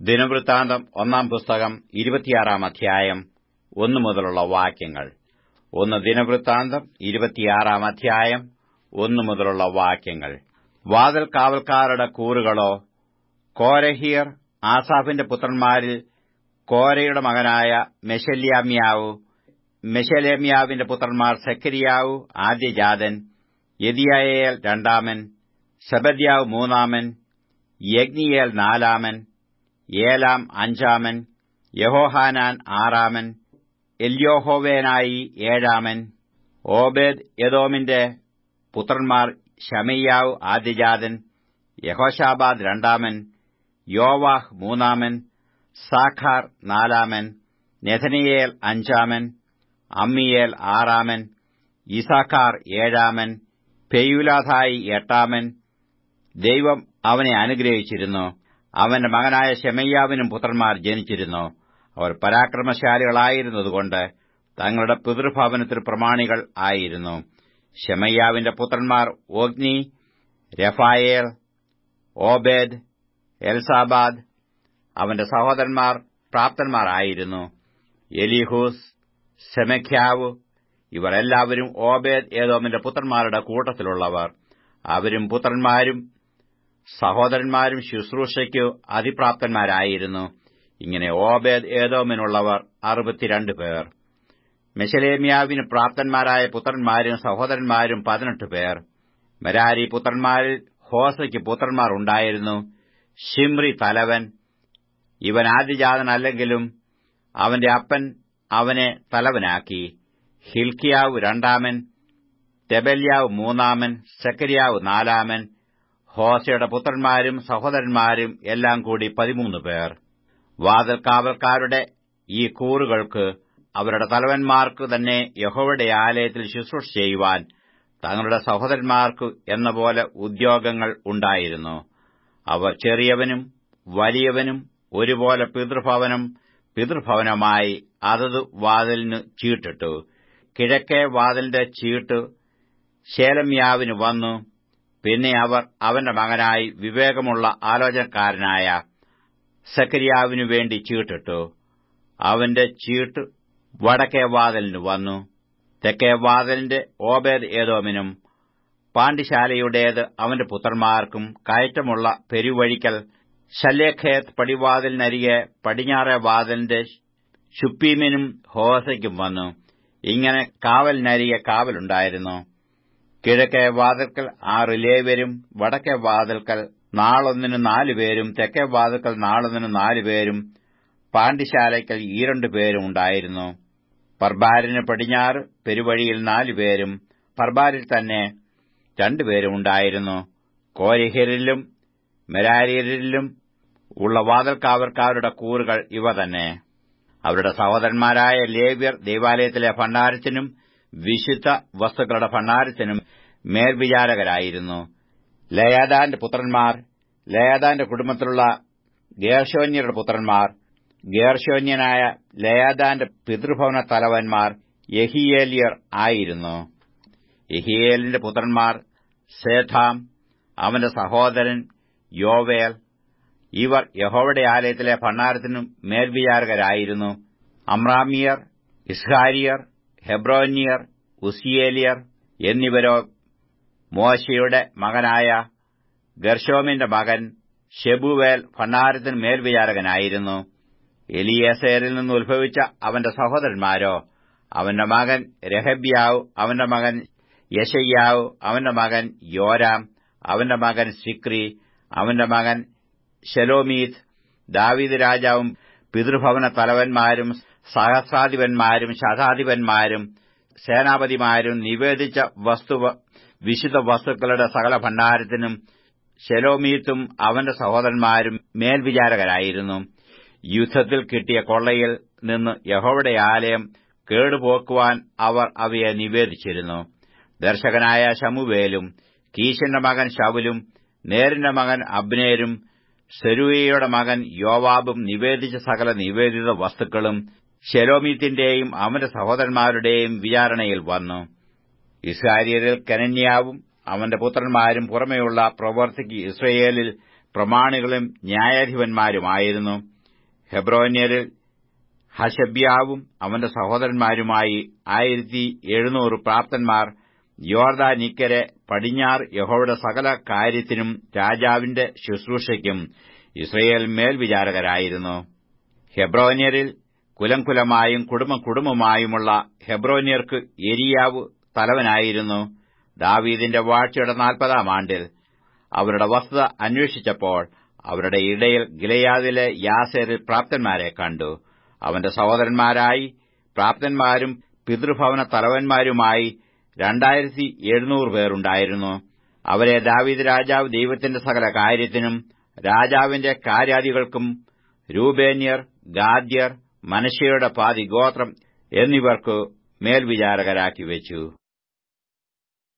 ദിനവൃത്താന്തം ഒന്നാം പുസ്തകം ഇരുപത്തിയാറാം അധ്യായം ഒന്നു മുതലുള്ള വാക്യങ്ങൾ ഒന്ന് ദിനവൃത്താന്തം ഇരുപത്തിയാറാം അധ്യായം ഒന്നു മുതലുള്ള വാക്യങ്ങൾ വാതിൽ കാവൽക്കാരുടെ കൂറുകളോ കോരഹിയർ ആസാഫിന്റെ പുത്രന്മാരിൽ കോരയുടെ മകനായ മെഷല്യാമ്യാവു മെഷലേമ്യാവിന്റെ പുത്രന്മാർ സെക്കരിയാവു ആദ്യജാതൻ യദിയായേൽ രണ്ടാമൻ സെബദ്യാവ് മൂന്നാമൻ യഗ്നിയേൽ നാലാമൻ ഏലാം അഞ്ചാമൻ യഹോഹാനാൻ ആറാമൻ എല്യോഹോവേനായി ഏഴാമൻ ഓബേദ് യദോമിന്റെ പുത്രന്മാർ ഷമയ്യാവ് ആദ്യജാതൻ യഹോഷാബാദ് രണ്ടാമൻ യോവാഹ് മൂന്നാമൻ സാഖാർ നാലാമൻ നെഥനിയേൽ അഞ്ചാമൻ അമ്മിയേൽ ആറാമൻ ഇസാഖാർ ഏഴാമൻ പെയുലാഥായി എട്ടാമൻ ദൈവം അവനെ അനുഗ്രഹിച്ചിരുന്നു അവന്റെ മകനായ ശെമയ്യാവിനും പുത്രന്മാർ ജനിച്ചിരുന്നു അവർ പരാക്രമശാലികളായിരുന്നതുകൊണ്ട് തങ്ങളുടെ പിതൃഭവനത്തിൽ പ്രമാണികൾ ആയിരുന്നു ഷെമയ്യാവിന്റെ പുത്രന്മാർ ഓഗ്നി രഫായേൽ ഓബേദ് എൽസാബാദ് അവന്റെ സഹോദരന്മാർ പ്രാപ്തന്മാരായിരുന്നു എലിഹൂസ് സെമഖ്യാവ് ഇവർ എല്ലാവരും ഓബേദ് ഏതോമിന്റെ പുത്രന്മാരുടെ കൂട്ടത്തിലുള്ളവർ അവരും പുത്രന്മാരും സഹോദരന്മാരും ശുശ്രൂഷയ്ക്കു അതിപ്രാപ്തന്മാരായിരുന്നു ഇങ്ങനെ ഓബേദ് ഏതോമിനുള്ളവർ അറുപത്തിരണ്ട് പേർ മെഷലേമ്യാവിന് പ്രാപ്തന്മാരായ പുത്രന്മാരും സഹോദരന്മാരും പതിനെട്ട് പേർ മെരാരി പുത്രന്മാരിൽ ഹോസയ്ക്ക് പുത്രന്മാർ ഉണ്ടായിരുന്നു ഷിമ്രി തലവൻ ഇവൻ ആദ്യജാതനല്ലെങ്കിലും അവന്റെ അപ്പൻ അവനെ തലവനാക്കി ഹിൽക്കിയാവ് രണ്ടാമൻ തെബല്യാവ് മൂന്നാമൻ സെക്കരിയാവ് നാലാമൻ ഹോസയുടെ പുത്രന്മാരും സഹോദരന്മാരും എല്ലാം കൂടി പതിമൂന്ന് പേർ വാതിൽ കാവൽക്കാരുടെ ഈ കൂറുകൾക്ക് അവരുടെ തലവന്മാർക്ക് തന്നെ യഹോവയുടെ ആലയത്തിൽ ശുശ്രൂഷ ചെയ്യുവാൻ തങ്ങളുടെ സഹോദരന്മാർക്ക് എന്ന പോലെ ഉദ്യോഗങ്ങൾ ഉണ്ടായിരുന്നു അവർ ചെറിയവനും വലിയവനും ഒരുപോലെ പിതൃഭവനം പിതൃഭവനമായി അതത് വാതിലിന് ചീട്ടിട്ടു കിഴക്കേ വാതിലിന്റെ ചീട്ട് ശേലമ്യാവിന് വന്നു പിന്നെ അവർ അവന്റെ മകനായി വിവേകമുള്ള ആലോചനക്കാരനായ സക്കരിയാവിനു വേണ്ടി ചീട്ടിട്ടു അവന്റെ ചീട്ട് വടക്കേ വാതിലിന് വന്നു തെക്കേ വാതിലിന്റെ ഓബേദ് ഏതോമിനും പാണ്ഡിശാലയുടേത് അവന്റെ പുത്രന്മാർക്കും കയറ്റമുള്ള പെരുവഴിക്കൽ ശല്യഖേത്ത് പടിവാതിലിനരികെ പടിഞ്ഞാറേ വാതിലിന്റെ ശുപ്പീമിനും ഹോസയ്ക്കും വന്നു ഇങ്ങനെ കാവലിനരികെ കാവലുണ്ടായിരുന്നു കിഴക്കേ വാതിൽക്കൽ ആറ് ലേവരും വടക്കേ വാതിൽക്കൽ നാളൊന്നിന് നാലുപേരും തെക്കേ വാതിൽക്കൽ നാളൊന്നിന് നാലുപേരും പാണ്ഡിശാലയ്ക്കൽ ഈ രണ്ടുപേരും ഉണ്ടായിരുന്നു പർബാരിന് പടിഞ്ഞാറ് പെരുവഴിയിൽ നാലുപേരും പർബാരിൽ തന്നെ രണ്ടുപേരും ഉണ്ടായിരുന്നു കോരിഹരിലും മെരാരിയരിലും ഉള്ള വാതിൽക്കാവർക്കാരുടെ കൂറുകൾ ഇവ തന്നെ അവരുടെ സഹോദരന്മാരായ ലേവ്യർ ദൈവാലയത്തിലെ ഭണ്ഡാരത്തിനും വിശുദ്ധ വസ്തുക്കളുടെ ഭണ്ഡാരത്തിനും മേൽവിചാരകരായിരുന്നു ലയാദാന്റെ പുത്രന്മാർ ലയാദാന്റെ കുടുംബത്തിലുള്ള ഗേർഷോന്യരുടെ പുത്രന്മാർ ഗേർഷോന്യനായ ലയാദാന്റെ പിതൃഭവന തലവന്മാർ യഹിയേലിയർ ആയിരുന്നു യഹിയേലിന്റെ പുത്രന്മാർ സേഥാം അവന്റെ സഹോദരൻ യോവേൽ ഇവർ യഹോവയുടെ ആലയത്തിലെ ഭണ്ഡാരത്തിനും മേൽവിചാരകരായിരുന്നു അമ്രാമിയർ ഇസ്ഹാരിയർ ഹെബ്രോന്യർ ഉസിയേലിയർ എന്നിവരോ മോശയുടെ മകനായ ഗർഷോമിന്റെ മകൻ ഷെബുവേൽ ഭണ്ഡാരത്തിന് മേൽവിചാരകനായിരുന്നു എലിയേസേരിൽ നിന്ന് ഉത്ഭവിച്ച അവന്റെ സഹോദരന്മാരോ അവന്റെ മകൻ രഹബ്യാവ് അവന്റെ മകൻ യശയ്യാവ് അവന്റെ മകൻ യോരാം അവന്റെ മകൻ സിക്രി അവന്റെ മകൻ ഷെലോമീത്ത് ദാവീദ് രാജാവും പിതൃഭവന തലവന്മാരും സഹസ്രാധിപന്മാരും ശതാധിപന്മാരും സേനാപതിമാരും നിവേദിച്ച വസ്തു വിശുദ്ധ വസ്തുക്കളുടെ സകല ഭണ്ഡാരത്തിനും ഷെലോമീത്തും അവന്റെ സഹോദരന്മാരും മേൽവിചാരകരായിരുന്നു യുദ്ധത്തിൽ കിട്ടിയ കൊള്ളയിൽ നിന്ന് യഹോവയുടെ ആലയം കേടുപോക്കുവാൻ അവർ അവയെ നിവേദിച്ചിരുന്നു ദർശകനായ ശമുവേലും കീശന്റെ മകൻ ശവുലും നേരിന്റെ മകൻ അബ്നേരും സെരൂയയുടെ മകൻ യോവാബും നിവേദിച്ച സകല നിവേദിത വസ്തുക്കളും ഷെലോമീത്തിന്റെയും അവന്റെ സഹോദരന്മാരുടെയും വിചാരണയിൽ വന്നു ഇസ്രായേലിൽ കനന്യാവും അവന്റെ പുത്രന്മാരും പുറമെയുള്ള പ്രവർത്തിക്ക് ഇസ്രയേലിൽ പ്രമാണികളും ന്യായാധിപന്മാരുമായിരുന്നു ഹെബ്രോന്യരിൽ ഹഷബ്യാവും അവന്റെ സഹോദരന്മാരുമായി ആയിരത്തി എഴുന്നൂറ് പ്രാപ്തന്മാർ യോർദാനിക്കരെ പടിഞ്ഞാറ് യഹോവയുടെ സകല കാര്യത്തിനും രാജാവിന്റെ ശുശ്രൂഷയ്ക്കും ഇസ്രയേൽ മേൽവിചാരകരായിരുന്നു ഹെബ്രോന്യരിൽ കുലം കുലമായും കുടുംബം കുടുംബമായുമുള്ള ഹെബ്രോന്യർക്ക് എരിയാവ് തലവനായിരുന്നു ദാവീദിന്റെ വാഴ്ചയുടെ നാൽപ്പതാം ആണ്ടിൽ അവരുടെ വസ്തുത അന്വേഷിച്ചപ്പോൾ അവരുടെ ഇടയിൽ ഗിലയാദിലെ യാസേരിൽ പ്രാപ്തന്മാരെ കണ്ടു അവന്റെ സഹോദരന്മാരായി പ്രാപ്തന്മാരും പിതൃഭവന തലവന്മാരുമായി രണ്ടായിരത്തി എഴുന്നൂറ് പേരുണ്ടായിരുന്നു അവരെ ദാവീദ് രാജാവ് ദൈവത്തിന്റെ സകല കാര്യത്തിനും രാജാവിന്റെ കാര്യാദികൾക്കും രൂപേന്യർ ഗാദ്യർ മനശയുടെ പാതി ഗോത്രം എന്നിവർക്കു മേൽവിചാരകരാക്കി വെച്ചു